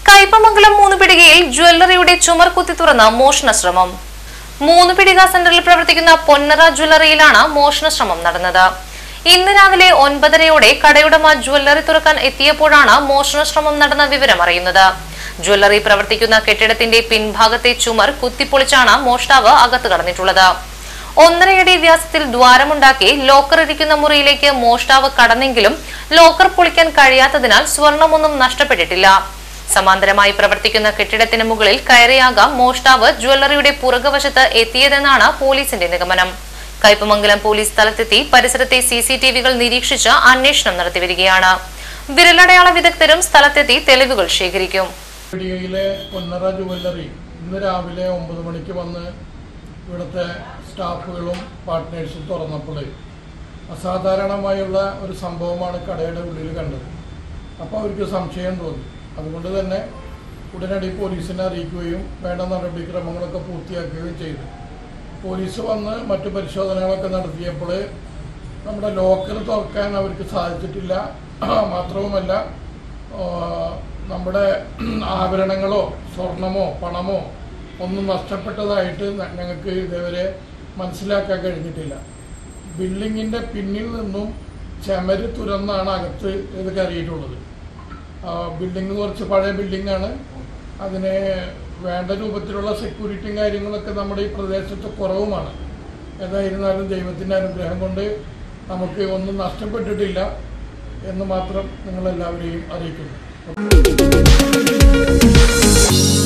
കയ്പമംഗലം മൂന്ന് പിടികയിൽ ജ്വല്ലറിയുടെ ചുമർ കുത്തി തുറന്ന് മോഷണ ശ്രമം മൂന്ന് പിടിക സെന്ററിൽ പ്രവർത്തിക്കുന്ന പൊന്നറ ജ്വല്ലറിയിലാണ് മോഷണ ശ്രമം നടന്നത് ഇന്ന് രാവിലെ ഒൻപതരയോടെ കടയുടമ ജ്വല്ലറി തുറക്കാൻ എത്തിയപ്പോഴാണ് മോഷണ ശ്രമം നടന്ന വിവരം അറിയുന്നത് ജ്വല്ലറി പ്രവർത്തിക്കുന്ന കെട്ടിടത്തിന്റെ പിൻഭാഗത്തെ ചുമർ കുത്തിപ്പൊളിച്ചാണ് മോഷ്ടാവ് അകത്ത് കടന്നിട്ടുള്ളത് ഒന്നരയടി വ്യാസത്തിൽ ദ്വാരമുണ്ടാക്കി ലോക്കർ ഇരിക്കുന്ന മുറിയിലേക്ക് മോഷ്ടാവ് കടന്നെങ്കിലും ലോക്കർ പൊളിക്കാൻ കഴിയാത്തതിനാൽ സ്വർണമൊന്നും നഷ്ടപ്പെട്ടിട്ടില്ല സമാന്തരമായി പ്രവർത്തിക്കുന്ന കെട്ടിടത്തിന് മുകളിൽ കയറിയാകാം മോഷ്ടാവ് ജ്വല്ലറിയുടെ പുറകുവശത്ത് എത്തിയതെന്നാണ് പോലീസിന്റെ നിഗമനം കയ്പമംഗലം പോലീസ് സ്ഥലത്തെത്തി പരിസരത്തെ സി സി ടി വികൾ നിരീക്ഷിച്ച് അന്വേഷണം നടത്തിവരികയാണ് വിരലടയാള വിദഗ്ധരും സ്ഥലത്തെത്തി തെളിവുകൾ ശേഖരിക്കും പിടികയിലെ പൊന്നറ ജുവല്ലറി ഇന്ന് രാവിലെ ഒമ്പത് മണിക്ക് വന്ന് ഇവിടുത്തെ സ്റ്റാഫുകളും പാർട്ട്നേഴ്സും തുറന്നപ്പോൾ അസാധാരണമായുള്ള ഒരു സംഭവമാണ് കടയുടെ ഉള്ളിൽ കണ്ടത് അപ്പോൾ അവർക്ക് സംശയം തോന്നി അതുകൊണ്ട് തന്നെ ഉടനടി പോലീസിനെ അറിയിക്കുകയും വേണ്ട നടപടിക്രമങ്ങളൊക്കെ പൂർത്തിയാക്കുകയും ചെയ്തു പോലീസ് വന്ന് മറ്റു പരിശോധനകളൊക്കെ നടത്തിയപ്പോൾ നമ്മുടെ ലോക്കർ തുറക്കാൻ അവർക്ക് സാധിച്ചിട്ടില്ല മാത്രവുമല്ല ആ, നമ്മുടെ ആഭരണങ്ങളോ സ്വർണമോ പണമോ ഒന്നും നഷ്ടപ്പെട്ടതായിട്ട് ന- ഞങ്ങൾക്ക് ഇതുവരെ മനസ്സിലാക്കാൻ കഴിഞ്ഞിട്ടില്ല ബിൽഡിങ്ങിൻ്റെ പിന്നിൽ നിന്നും ചമര് തുറന്നാണ് അകത്ത് ഇത് കയറിയിട്ടുള്ളത് ബിൽഡിംഗ് കുറച്ച് പഴയ ബിൽഡിംഗ് ആണ് അതിന് വേണ്ട രൂപത്തിലുള്ള സെക്യൂരിറ്റിയും കാര്യങ്ങളൊക്കെ നമ്മുടെ ഈ പ്രദേശത്ത് കുറവുമാണ് ഏതായിരുന്നാലും ദൈവത്തിൻ്റെ അനുഗ്രഹം കൊണ്ട് നമുക്ക് ഒന്നും നഷ്ടപ്പെട്ടിട്ടില്ല എന്ന് മാത്രം നിങ്ങളെല്ലാവരെയും അറിയിക്കുന്നു